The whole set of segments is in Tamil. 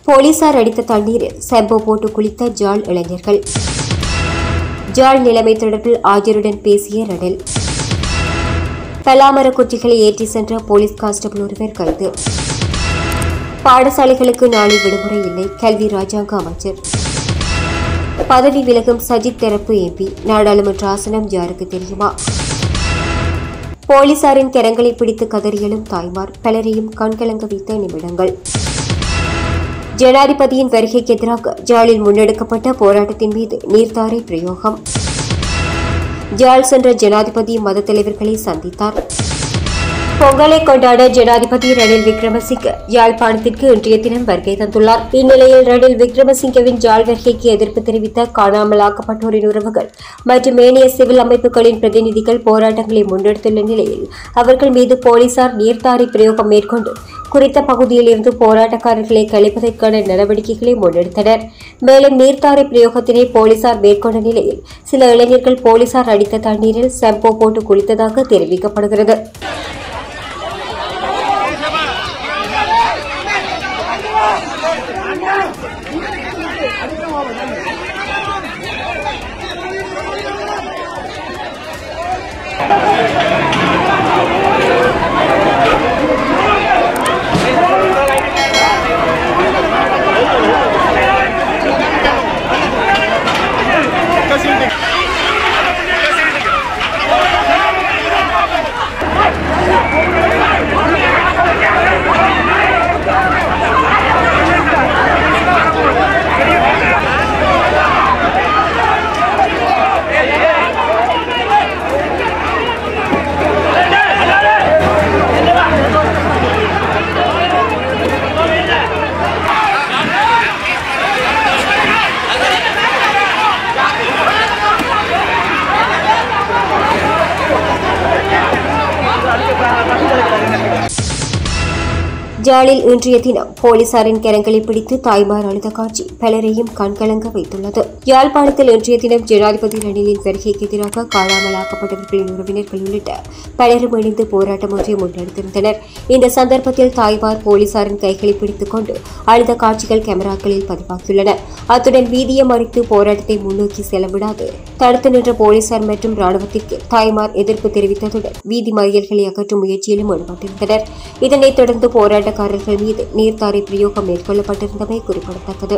போலீசார் அடித்த தண்ணீரில் செம்போ போட்டு குளித்த ஜாழ் இளைஞர்கள் ஜாழ் நிலைமை தொடர்பில் ஆஜருடன் பேசிய ரணில் பலாமர குச்சிகளை ஏற்றி சென்ற போலீஸ் கான்ஸ்டபிள் ஒருவர் கைது பாடசாலைகளுக்கு நாளை விடுமுறை இல்லை கல்வி ராஜாங்க அமைச்சர் பதவி விலகும் சஜித் தரப்பு எம்பி நாடாளுமன்ற ஆசனம் யாருக்கு தெரியுமா போலீசாரின் கரங்களை பிடித்து கதறியலும் தாய்மார் பலரையும் கண்கலங்க வைத்த நிமிடங்கள் ஜனாதிபதியின் வருகைக்கு எதிராக ஜாலில் முன்னெடுக்கப்பட்ட போராட்டத்தின் மீது நீர்த்தாரை பிரயோகம் ஜால் சென்ற ஜனாதிபதி மத தலைவர்களை சந்தித்தார் பொங்கலை கொண்டாட ஜனாதிபதி ரணில் விக்ரமசிங்க யாழ்ப்பாணத்திற்கு இன்றைய தினம் வருகை தந்துள்ளார் இந்நிலையில் ரணில் விக்ரமசிங்கவின் ஜாழ் வருகைக்கு எதிர்ப்பு தெரிவித்த காணாமலாக்கப்பட்டோரின் உறவுகள் மற்றும் ஏனைய சிவில் அமைப்புகளின் பிரதிநிதிகள் போராட்டங்களை முன்னெடுத்துள்ள நிலையில் அவர்கள் மீது போலீசார் நீர்த்தாரை பிரயோகம் மேற்கொண்டு குறித்த பகுதியில் இருந்து போராட்டக்காரர்களை கழிப்பதற்கான நடவடிக்கைகளை முன்னெடுத்தனர் மேலும் நீர்த்தாரை பிரயோகத்தினை போலீசார் மேற்கொண்ட நிலையில் சில இளைஞர்கள் போலீசார் அடித்த தண்ணீரில் செம்போ போட்டு குளித்ததாக தெரிவிக்கப்படுகிறது ஜாலில் இன்றைய தினம் போலீசாரின் கரங்களை பிடித்து தாய்மார் அழுத காட்சி பலரையும் கண்கலங்க வைத்துள்ளது யாழ்ப்பாணத்தில் இன்றைய தினம் ஜனாதிபதி ரணிலின் வருகைக்கு எதிராக காணாமலாக்கப்பட்டவர்களின் உறவினர்கள் உள்ளிட்ட பலரும் இணைந்து போராட்டம் ஒன்றை முன்னெடுத்திருந்தனர் இந்த சந்தர்ப்பத்தில் தாய்மார் போலீசாரின் கைகளை பிடித்துக் கொண்டு அழுத காட்சிகள் கேமராக்களில் பதிவாகியுள்ளன அத்துடன் வீதியை மறித்து போராட்டத்தை முன்னோக்கி செல்லவிடாது தடுத்து நின்ற போலீசார் மற்றும் ராணுவத்திற்கு தாய்மார் எதிர்ப்பு தெரிவித்ததுடன் வீதி மறியல்களை அகற்றும் முயற்சியிலும் ஈடுபட்டிருந்தனர் இதனைத் தொடர்ந்து போராட்டக்காரர்கள் மீது நீர்த்தாரை பிரயோகம் மேற்கொள்ளப்பட்டிருந்தமை குறிப்பிடத்தக்கது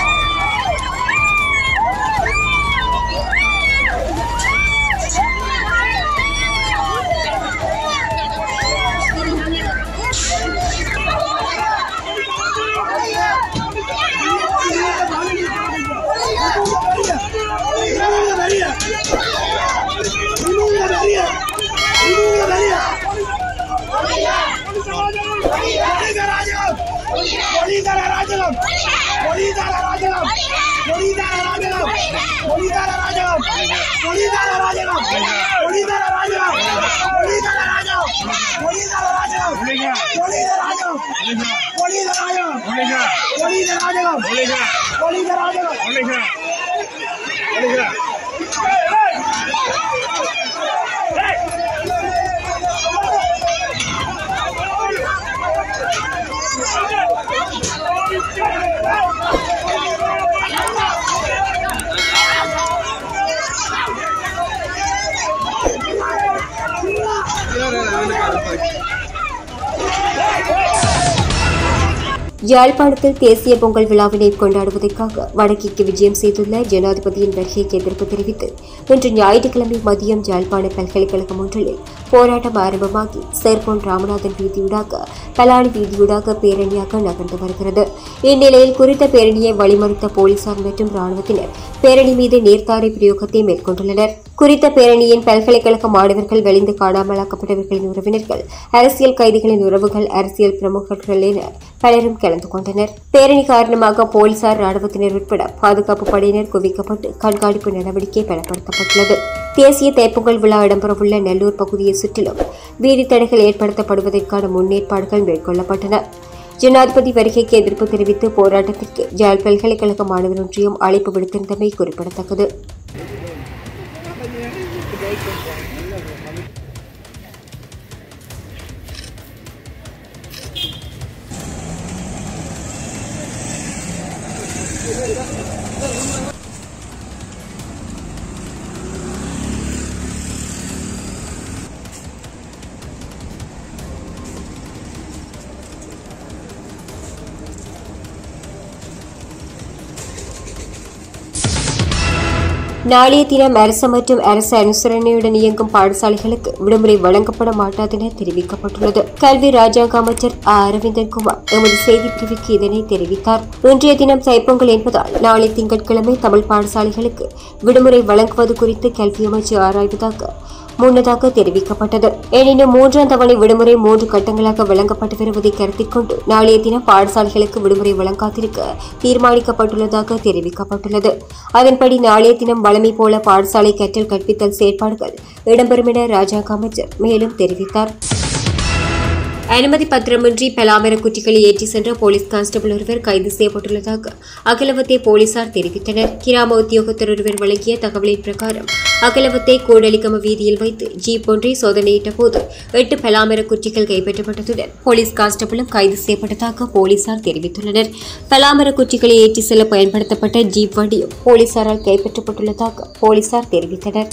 யாழ்ப்பாணத்தில் தேசிய பொங்கல் விழாவினை கொண்டாடுவதற்காக வடக்கிற்கு விஜயம் செய்துள்ள ஜனாதிபதியின் வருகைக்கு எதிர்ப்பு தெரிவித்து இன்று ஞாயிற்றுக்கிழமை மதியம் யாழ்ப்பாண பல்கலைக்கழகம் ஒன்றில் போராட்டம் ஆரம்பமாகி சேர்போன் ராமநாதன் வீதியூடாக பலானி வீதியூடாக பேரணியாக நகர்ந்து வருகிறது இந்நிலையில் குறித்த பேரணியை வழிமறித்த போலீசார் மற்றும் ராணுவத்தினர் பேரணி மீது நேர்த்தாரை பிரயோகத்தை மேற்கொண்டுள்ளனர் குறித்த பேரணியின் பல்கலைக்கழக மாணவர்கள் வெளிந்து காணாமலாக்கப்பட்டவர்களின் உறவினர்கள் அரசியல் கைதிகளின் உறவுகள் அரசியல் பிரமுகர்கள் என பலரும் கலந்து கொண்டனர் பேரணி காரணமாக போலீசார் ராணுவத்தினர் உட்பட பாதுகாப்பு படையினர் குவிக்கப்பட்டு கண்காணிப்பு நடவடிக்கை பலப்படுத்தப்பட்டுள்ளது தேசிய தைப்பொங்கல் விழா இடம்பெறவுள்ள நெல்லூர் பகுதியை சுற்றிலும் வீதி தடைகள் ஏற்படுத்தப்படுவதற்கான முன்னேற்பாடுகள் மேற்கொள்ளப்பட்டன ஜனாதிபதி வருகைக்கு எதிர்ப்பு தெரிவித்து போராட்டத்திற்கு ஜாழ் பல்கலைக்கழக மாணவர் ஒன்றியம் அழைப்பு விடுத்திருந்தமை குறிப்பிடத்தக்கது நாளைய தினம் அரசு மற்றும் அரசு அனுசரணையுடன் இயங்கும் பாடசாலைகளுக்கு விடுமுறை வழங்கப்பட மாட்டாது என தெரிவிக்கப்பட்டுள்ளது கல்வி ராஜாங்க அமைச்சர் ஆ. அரவிந்தன் குமார் எமது செய்தி பிரிவுக்கு இதனை தெரிவித்தார் இன்றைய தினம் தைப்பொங்கல் என்பதால் நாளை திங்கட்கிழமை தமிழ் பாடசாலைகளுக்கு விடுமுறை வழங்குவது குறித்து கல்வி அமைச்சு ஆராய்வதாக முன்னதாக தெரிவிக்கப்பட்டது எனினும் மூன்றாம் தவணை விடுமுறை மூன்று கட்டங்களாக வழங்கப்பட்டு வருவதை கருத்தில் கொண்டு நாளைய தினம் பாடசாலைகளுக்கு விடுமுறை வழங்காதிருக்க தீர்மானிக்கப்பட்டுள்ளதாக தெரிவிக்கப்பட்டுள்ளது அதன்படி நாளைய தினம் வழமை போல பாடசாலை கற்றல் கற்பித்தல் செயற்பாடுகள் இடம்பெறும் என ராஜாங்க அமைச்சர் மேலும் தெரிவித்தார் அனுமதி பத்திரமின்றி பலாமர குட்டிகளை ஏற்றி சென்ற போலீஸ் கான்ஸ்டபிள் ஒருவர் கைது செய்யப்பட்டுள்ளதாக அகலவத்தை போலீசார் தெரிவித்தனர் கிராம உத்தியோகத்தர் ஒருவர் வழங்கிய தகவலின் பிரகாரம் அகலவத்தை கூடலிகம வீதியில் வைத்து ஜீப் ஒன்றை சோதனையிட்ட போது எட்டு பலாமர குட்டிகள் கைப்பற்றப்பட்டதுடன் போலீஸ் கான்ஸ்டபிளும் கைது செய்யப்பட்டதாக போலீசார் தெரிவித்துள்ளனர் பலாமர குட்டிகளை ஏற்றி செல்ல பயன்படுத்தப்பட்ட ஜீப் வண்டியும் போலீசாரால் கைப்பற்றப்பட்டுள்ளதாக போலீசார் தெரிவித்தனர்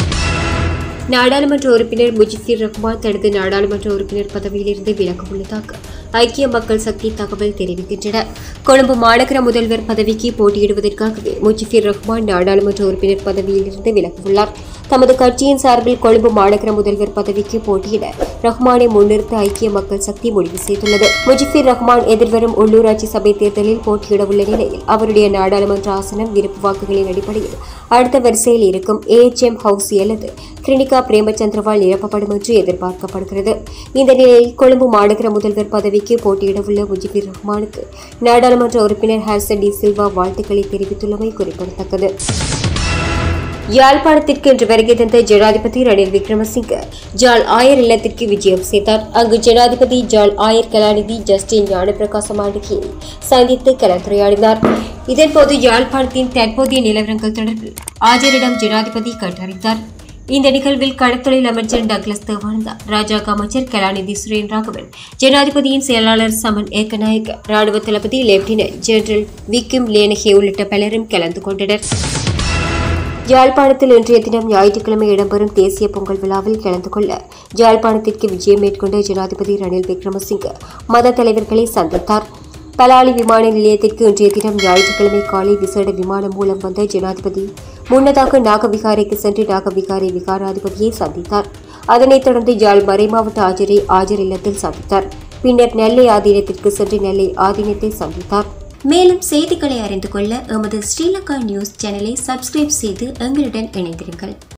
நாடாளுமன்ற உறுப்பினர் முஜிபுர் ரஹ்மான் தனது நாடாளுமன்ற உறுப்பினர் பதவியிலிருந்து விலக உள்ளதாக ஐக்கிய மக்கள் சக்தி தகவல் தெரிவிக்கின்றன கொழும்பு மாநகர முதல்வர் பதவிக்கு போட்டியிடுவதற்காகவே முஜிபுர் ரஹ்மான் நாடாளுமன்ற உறுப்பினர் பதவியிலிருந்து விலகவுள்ளார் தமது கட்சியின் சார்பில் கொழும்பு மாநகர முதல்வர் பதவிக்கு போட்டியிட ரஹ்மானை முன்னிறுத்த ஐக்கிய மக்கள் சக்தி முடிவு செய்துள்ளது முஜிபுர் ரஹ்மான் எதிர்வரும் உள்ளூராட்சி சபை தேர்தலில் போட்டியிடவுள்ள நிலையில் அவருடைய நாடாளுமன்ற ஆசனம் விருப்பு வாக்குகளின் அடிப்படையில் அடுத்த வரிசையில் இருக்கும் ஏஎச்எம் ஹவுசி அல்லது கிரினிகா பிரேமச்சந்திரவால் நிரப்பப்படும் என்று எதிர்பார்க்கப்படுகிறது இந்த நிலையில் கொழும்பு மாநகர முதல்வர் பதவிக்கு போட்டியிடவுள்ள முஜிபுர் ரஹ்மானுக்கு நாடாளுமன்ற உறுப்பினர் ஹர்சன் டி சில்வா வாழ்த்துக்களை தெரிவித்துள்ளமை குறிப்பிடத்தக்கது யாழ்ப்பாணத்திற்கு இன்று வருகை தந்த ஜனாதிபதி ரணில் விக்ரமசிங்க ஜால் ஆயர் இல்லத்திற்கு விஜயம் செய்தார் அங்கு ஜனாதிபதி ஜால் ஆயர் கலாநிதி ஜஸ்டின் ஞானப்பிரகாச மாண்டிகையை சந்தித்து கலந்துரையாடினார் இதன்போது யாழ்ப்பாணத்தின் தற்போதைய நிலவரங்கள் தொடர்பில் ஆஜரிடம் ஜனாதிபதி கேட்டறிந்தார் இந்த நிகழ்வில் கடத்தொழில் அமைச்சர் டக்ளஸ் தேவானந்தா ராஜாங்க அமைச்சர் கலாநிதி சுரேன் ராகவன் ஜனாதிபதியின் செயலாளர் சமன் ஏக்கநாயக்க ராணுவ தளபதி லெப்டினன்ட் ஜெனரல் விக்கிம் லேனஹே உள்ளிட்ட பலரும் கலந்து கொண்டனர் யாழ்ப்பாணத்தில் இன்றைய தினம் ஞாயிற்றுக்கிழமை இடம்பெறும் தேசிய பொங்கல் விழாவில் கலந்து கொள்ள யாழ்ப்பாணத்திற்கு விஜயம் மேற்கொண்ட ஜனாதிபதி ரணில் விக்ரமசிங்க மத தலைவர்களை சந்தித்தார் பலாலி விமான நிலையத்திற்கு இன்றைய தினம் ஞாயிற்றுக்கிழமை காலை விசேட விமானம் மூலம் வந்த ஜனாதிபதி முன்னதாக நாகவிகாரைக்கு சென்று நாகவிகாரை விகாராதிபதியை சந்தித்தார் அதனைத் தொடர்ந்து யாழ் மறைமாவட்ட ஆஜரை ஆஜர் இல்லத்தில் சந்தித்தார் பின்னர் நெல்லை ஆதீனத்திற்கு சென்று நெல்லை ஆதீனத்தை சந்தித்தார் மேலும் செய்திகளை அறிந்து கொள்ள எமது ஸ்ரீலங்கா நியூஸ் சேனலை சப்ஸ்கிரைப் செய்து எங்களுடன் இணைந்திருங்கள்